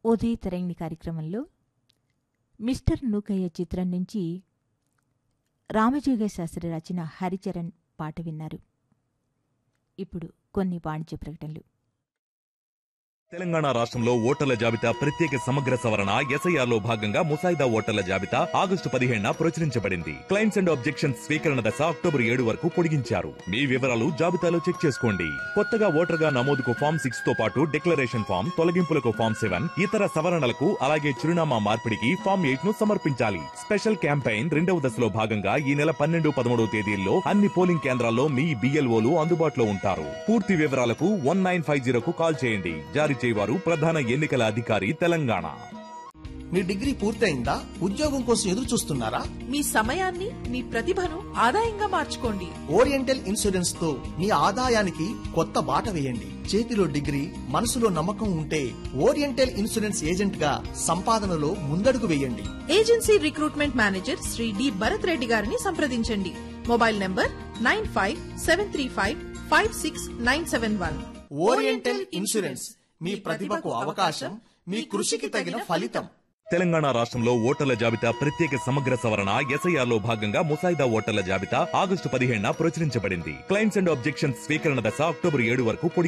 ఉదయ తరంగిణి కార్యక్రమంలో మిస్టర్ నూకయ్య చిత్రం నుంచి రామజోగ శాస్త్రి రచన హరిచరణ్ పాట విన్నారు ఇప్పుడు కొన్ని వాణిజ్య ప్రకటనలు తెలంగాణ రాష్ట్రంలో ఓటర్ల జాబితా ప్రత్యేక సమగ్ర సవరణ ఎస్ఐఆర్ లో భాగంగా ముసాయిదా ఓటర్ల జాబితా ఆగస్టు పదిహేడున ప్రచురించబడింది క్లైమ్స్ అండ్ ఆబ్జెక్షన్స్ స్వీకరణ దశ అక్టోబర్ ఏడు వరకు పొడిగించారు మీ వివరాలు జాబితాలో చెక్ చేసుకోండి కొత్తగా ఓటర్గా నమోదుకు ఫామ్ సిక్స్ తో పాటు డిక్లరేషన్ ఫామ్ తొలగింపులకు ఫామ్ సెవెన్ ఇతర సవరణలకు అలాగే చిరునామా మార్పిడికి ఫామ్ ఎయిట్ ను సమర్పించాలి స్పెషల్ క్యాంపెయిన్ రెండవ దశలో భాగంగా ఈ నెల పన్నెండు పదమూడవ తేదీల్లో అన్ని పోలింగ్ కేంద్రాల్లో మీ బిఎల్ఓలు అందుబాటులో ఉంటారు పూర్తి వివరాలకు వన్ నైన్ ఫైవ్ జీరోకు కాల్ చేయండి జారీ చేయవారు ప్రధాన ఎన్నికల అధికారి తెలంగాణ మీ డిగ్రీ పూర్తయిందా ఉద్యోగం కోసం ఎదురు చూస్తున్నారా మీ సమయాన్ని మీ ప్రతిభను ఆదాయంగా మార్చుకోండి ఓరియంటల్ ఇన్సూరెన్స్ తో మీ ఆదాయానికి కొత్త బాట వేయండి చేతిలో డిగ్రీ మనసులో నమ్మకం ఉంటే ఓరియంటల్ ఇన్సూరెన్స్ ఏజెంట్ గా సంపాదనలో ముందడుగు వేయండి agency recruitment manager Shri D Bharat Reddy గారిని సంప్రదించండి mobile number nine five seven three five five six nine seven one oriental insurance మీ ప్రతిభకు అవకాశం మీ కృషికి తగిన ఫలితం తెలంగాణ రాష్ట్రంలో ఓటర్ల జాబితా ప్రత్యేక సమగ్ర సవరణ ఎస్ఐఆర్ లో భాగంగా ముసాయిదా ఓటర్ల జాబితా ఆగస్టు పదిహేడున ప్రచురించబడింది క్లైమ్స్ అండ్ ఆబ్జెక్షన్స్ స్వీకరణ దశ అక్టోబర్ ఏడు వరకు పొడిగించారు